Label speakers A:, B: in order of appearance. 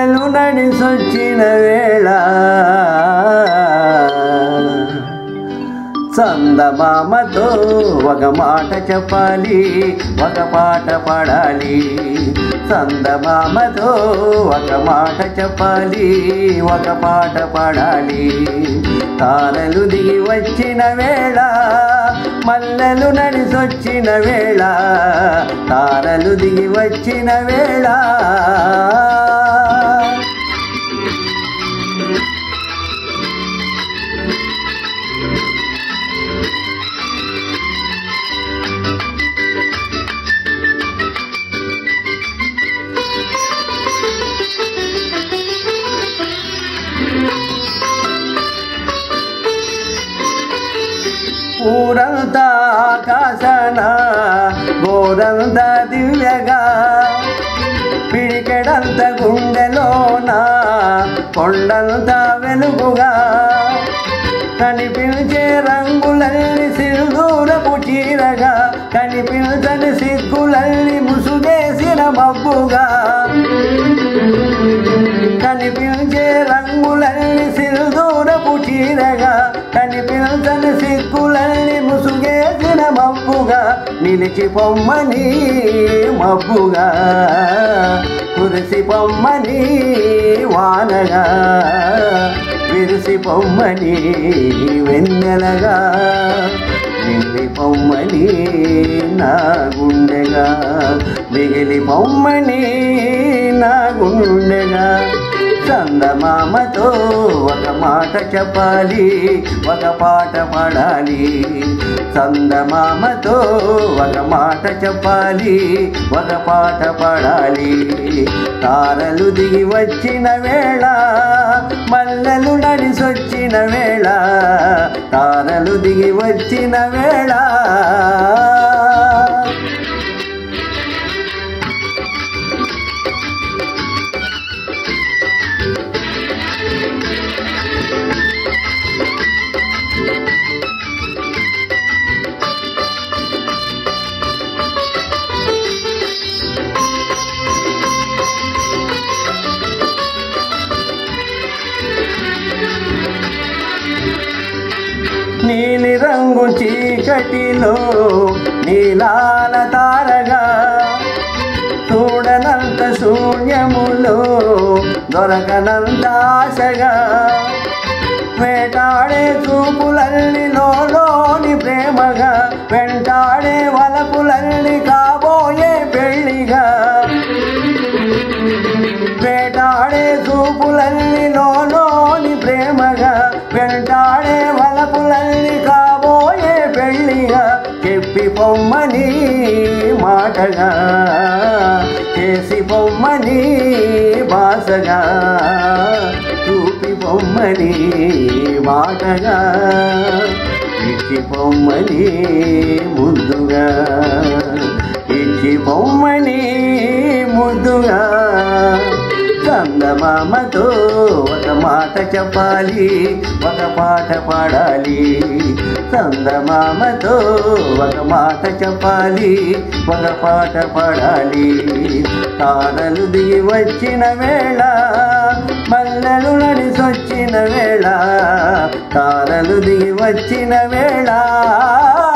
A: మల్లెలు నడిసొచ్చిన వేళ చందమామతో ఒక మాట చెప్పాలి ఒక పాట పాడాలి చందమామతో ఒక మాట చెప్పాలి ఒక పాట పాడాలి తారలు దిగి వచ్చిన వేళ మల్లెలు నడిసొచ్చిన వేళ తారలు దిగి వచ్చిన వేళ ఊరంతా ఆకాశన గోరంత దివ్యగా పిడికెడంత గుండెలోన కొండంత వెలుగుగా కనిపించే రంగులల్లి సిరుదూరపు చీరగా కనిపించని సిగ్గులల్లి ముసుగేసిన మబ్బుగా కనిపించే రంగులల్లి సిరుదూరపు చీరగా కనిపించని సిగ్గులల్లి ముసుగేసిన మబ్బుగా నిలిచి పొమ్మని మబ్బుగా కురిసి పొమ్మని వానగా విరిసి పొమ్మని వెన్నెలగా మిగిలి పొమ్మని నా గుండెగా మిగిలి పొమ్మని నా గుండెగా చందమామతో ఒక మాట చెప్పాలి ఒక పాట పాడాలి చందమామతో ఒక మాట చెప్పాలి ఒక పాట పాడాలి తారలు దిగి వచ్చిన వేళ మల్లెలు నడిసొచ్చిన వేళ తారలు దిగి వచ్చిన వేళ నీలి రంగు చీకటిలో నీలాల తారగా చూడనంత శూన్యములో దొరకనంత ఆశగా వేటాడే చూపులల్లి లోని ప్రేమగా వెంటాడే వలపులల్లి కాబోయే పెళ్ళిగా వేటాడే చూపులల్లి లోని ప్రేమగా వెంటాడే వలపులల్లి కాబోయే పెళ్ళిగా చెప్పి పొమ్మని మాటగా చేసి పొమ్మని బాసగా చూపి పొమ్మని మాటగా ఇచ్చి పొమ్మని ముద్దుగా ఇచ్చి పొమ్మని ముద్దుగా చందమామతో ఒక మాట చెప్పాలి ఒక పాట పాడాలి చందమామతో ఒక మాట చెప్పాలి ఒక పాట పాడాలి తారలు దిగి వచ్చిన వేళ మల్లెలు నడిసొచ్చిన వేళ తారలు దిగి వచ్చిన వేళ